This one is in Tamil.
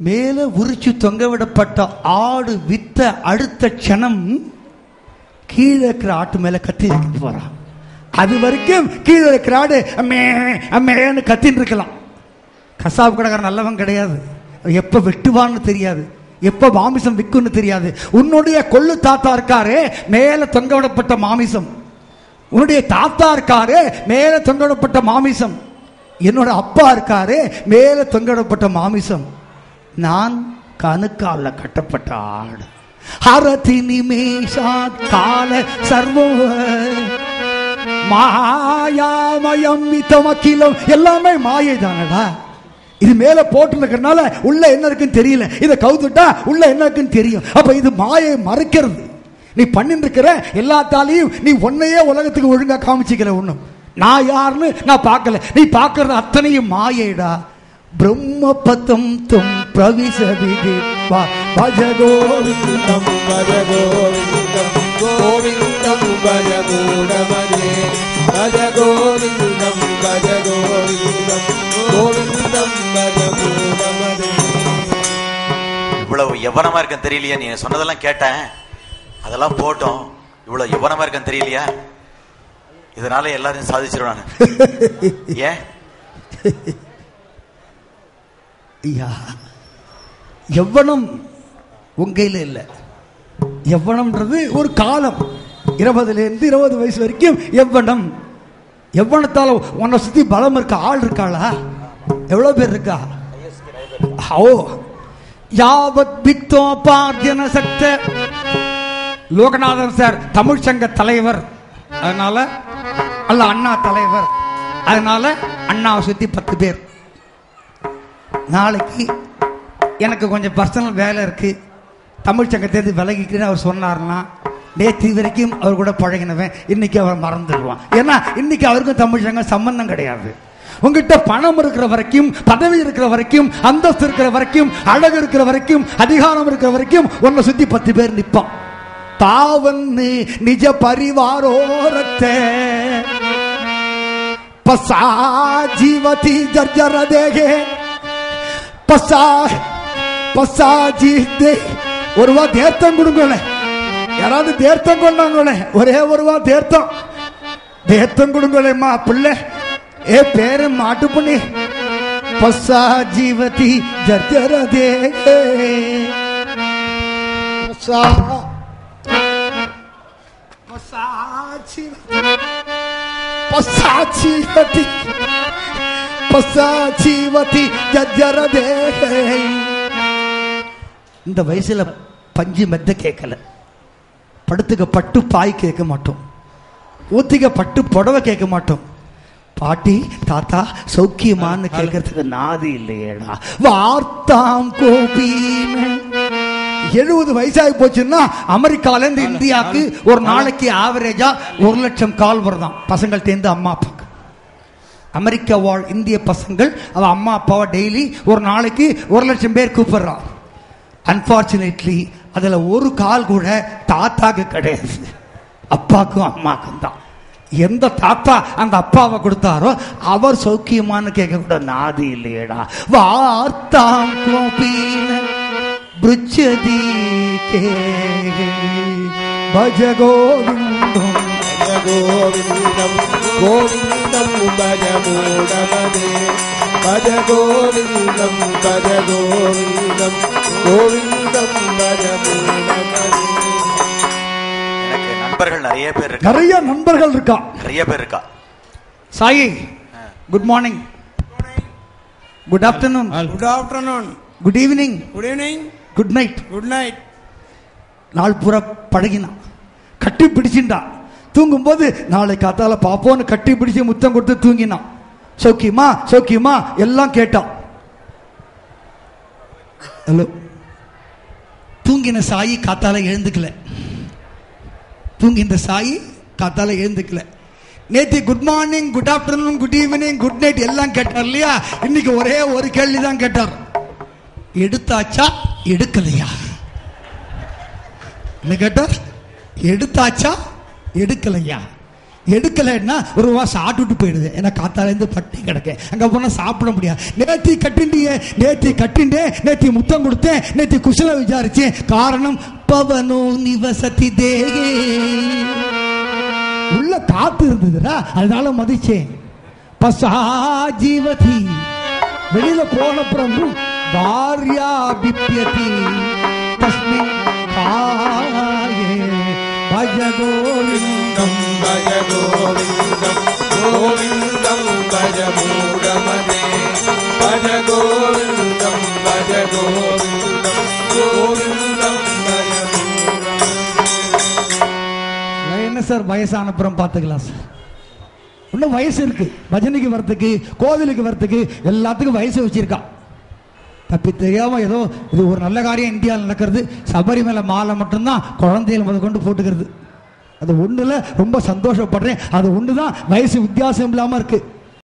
மேல உரிச்சு தொங்க விடப்பட்ட ஆடு வித்த அடுத்த க்ஷணம் கீழே இருக்கிற ஆட்டு மேல கத்தி வைக்க போறான் அது வரைக்கும் கீழே இருக்கிற ஆடு அம்மே அம்மேன்னு கத்தின்னு இருக்கலாம் கசாப்பு கடைக்காரன் நல்லவன் கிடையாது எப்ப வெட்டுவான்னு தெரியாது எப்ப மாமிசம் விற்கும்னு தெரியாது உன்னுடைய கொள்ளு தாத்தா இருக்காரு மேல தொங்க விடப்பட்ட மாமிசம் உன்னுடைய தாத்தா இருக்காரு மேல தொங்க விடப்பட்ட மாமிசம் என்னோட அப்பா இருக்காரு மேல தொங்க விடப்பட்ட மாமிசம் நான் கணுக்கால கட்டப்பட்ட ஆடு ஹரதி நிமேஷா கால சர்வ மாயாமயம் மிதமக்கிலம் எல்லாமே மாயை தானடா இது மேல போட்டுருக்கறனால உள்ள என்ன இருக்குன்னு தெரியல இதை கவுத்துட்டா உள்ள என்ன இருக்குன்னு தெரியும் அப்ப இது மாயை மறைக்கிறது நீ பண்ணிட்டு இருக்கிற எல்லாத்தாலையும் நீ உன்னையே உலகத்துக்கு ஒழுங்கா காமிச்சிக்கல ஒண்ணும் நான் யாருன்னு நான் பார்க்கல நீ பார்க்கறது அத்தனையும் மாயைடா பிரம்மபதம் தும் பிரவிசவிதி பஜகோவிந்தம் भज गोविन्दं गोविन्दं भज मूढमदे भज गोविन्दं भज गोविन्दं गोविन्दं भज मूढमदे இவ்வளவு எவனமா இருக்கேன் தெரியலையா நீ சொன்னதெல்லாம் கேட்டேன் அதெல்லாம் போட்டோம் இவ்வளவு எவனமா இருக்கேன் தெரியலையா இதனால எல்லாரையும் சாதிச்சிருவேன் நான் ஏன் ஐயா எவ்வளம் உங்கையில் இல்லை எவ்வளம்ன்றது ஒரு காலம் இருபதுலேருந்து இருபது வயசு வரைக்கும் எவ்வளம் எவ்வளத்தால உன்னை சுத்தி பலம் இருக்க ஆள் இருக்காளா எவ்வளவு பேர் இருக்கா ஓ யாவத் பிக்தோ பார்த்தியன சக்த லோகநாதன் சார் தமிழ் சங்க தலைவர் அதனால அல்ல அண்ணா தலைவர் அதனால அண்ணாவை சுத்தி பத்து பேர் நாளைக்கு எனக்கு கொஞ்சம் பர்சனல் வேலை இருக்கு தமிழ் சங்கத்திலேருந்து விலகிக்கிறேன்னு அவர் சொன்னார்னா நேற்று வரைக்கும் அவர் கூட பழகினவன் இன்னைக்கு அவர் மறந்துடுவான் ஏன்னா இன்னைக்கு அவருக்கும் தமிழ் சங்கம் சம்பந்தம் கிடையாது உங்ககிட்ட பணம் இருக்கிற வரைக்கும் பதவி இருக்கிற வரைக்கும் அந்தஸ்து இருக்கிற வரைக்கும் அழகு இருக்கிற வரைக்கும் அதிகாரம் இருக்கிற வரைக்கும் உன்னை சுத்தி பத்து பேர் நிப்பான் தாவன் நிஜ பரிவாரோரத்தை பசா ஜீவதி ஜர்ஜர தேகே பசா பசா ஜி தே ஒரு ரூபா தேர்த்தம் கொடுங்களே யாராவது தேர்த்தம் கொண்டாங்களே ஒரே ஒரு ரூபா தேர்த்தம் தேர்த்தம் கொடுங்களேம்மா பிள்ளை ஏ பேரு மாட்டு பண்ணி பசா ஜீவதி ஜர்ஜர தேகே பசா பசா ஜீவதி பசாச்சீவதி பசாச்சீவதி ஜஜர தேகே இந்த வயசுல பஞ்சு மெத்த கேட்கல படுத்துக்க பட்டு பாய் கேட்க மாட்டோம் ஊத்திக்க பட்டு புடவை கேட்க மாட்டோம் பாட்டி தாத்தா சௌக்கியமான்னு கேட்கறதுக்கு நாதி இல்லையேடா வார்த்தாம் கோபீன எழுபது வயசாகி போச்சுன்னா அமெரிக்கால இருந்து இந்தியாவுக்கு ஒரு நாளைக்கு ஆவரேஜா ஒரு லட்சம் கால் வருதான் பசங்கள் தேர்ந்து அம்மா அப்பாக்கு அமெரிக்கா வாழ் இந்திய பசங்கள் அவ அம்மா அப்பாவை டெய்லி ஒரு நாளைக்கு ஒரு லட்சம் பேர் கூப்பிடுறான் அன்பார்ச்சுனேட்லி அதுல ஒரு கால் கூட தாத்தாக்கு கிடையாது அப்பாக்கும் அம்மாக்கும் தான் எந்த தாத்தா அந்த அப்பாவை கொடுத்தாரோ அவர் சௌக்கியமான்னு கேட்க கூட நாதி இல்லையேடா வார்த்தாம் கோபீன பிருச்சதி கே பஜ கோவிந்தம் भज गोविन्दं गोविन्दं भज मूढमदे भज गोविन्दं भज गोविन्दं गोविन्दं भज मूढमदे எனக்கு நண்பர்கள் நிறைய பேர் இருக்கா நிறைய நண்பர்கள் இருக்கா நிறைய பேர் இருக்கா Sai good morning good afternoon Good afternoon. Good evening Good evening. Good night Good night. நாள் பூரா பழகினான் கட்டி பிடிச்சின்றான் தூங்கும்போது நாளை காத்தால பாப்போன்னு கட்டி பிடிச்சு முத்தம் கொடுத்து தூங்கினான் சௌக்கியமா சௌக்கியமா எல்லாம் கேட்டான் ஹலோ தூங்கின சாயி காத்தால எழுந்துக்கல தூங்கின சாயி காத்தால எழுந்துக்கல நேத்து good morning good afternoon good evening good night எல்லாம் கேட்டார் இல்லையா இன்னைக்கு ஒரே ஒரு கேள்வி தான் கேட்டார் எடுத்தாச்சா எடுக்கலையா என்ன கேட்டார் எடுத்தாச்சா எடுக்கலையா எடுக்கலைன்னா ஒரு ரூபா சாப்பிட்டுட்டு போயிடுது ஏன்னா காத்தாலேருந்து பட்டி கிடக்கேன் அங்கே போனால் சாப்பிட முடியாது நேத்தி கட்டிண்டியே நேத்தி கட்டிண்டே நேத்தி முத்தம் கொடுத்தேன் நேத்தி குசல விசாரிச்சேன் காரணம் பவனோ நிவசதி தேகே உள்ள காத்து இருந்ததுடா அதனால மதிச்சேன் பசா ஜீவதி வெளியில போன பிறகு பாரியா பிப்பியதி தஸ்மின் காயே பஜ கோவிந்தம் ഭജ ഗോവിന്ദം ഗോവിന്ദം ഭജ മൂടമതേ ഭജ ഗോവിന്ദം ഭജ ഗോവിന്ദം ഗോവിന്ദം ഭജ நான் என்ன சார் வயசான அப்புறம் பார்த்துக்கலாம் சார் இன்னும் வயசு இருக்கு பஜனைக்கு வரத்துக்கு கோவிலுக்கு வரத்துக்கு எல்லாத்துக்கும் வயசு வச்சிருக்கான் தப்பி தெரியாம ஏதோ இது ஒரு நல்ல காரியம் இந்தியாவில் நடக்கிறது சபரிமலை மாலை மட்டும்தான் குழந்தைகள் முத கொண்டு போட்டுக்கிறது அது ஒண்ணுல ரொம்ப சந்தோஷப்படுறேன் அது ஒன்று தான் வயசு வித்தியாசம் இல்லாமல் இருக்கு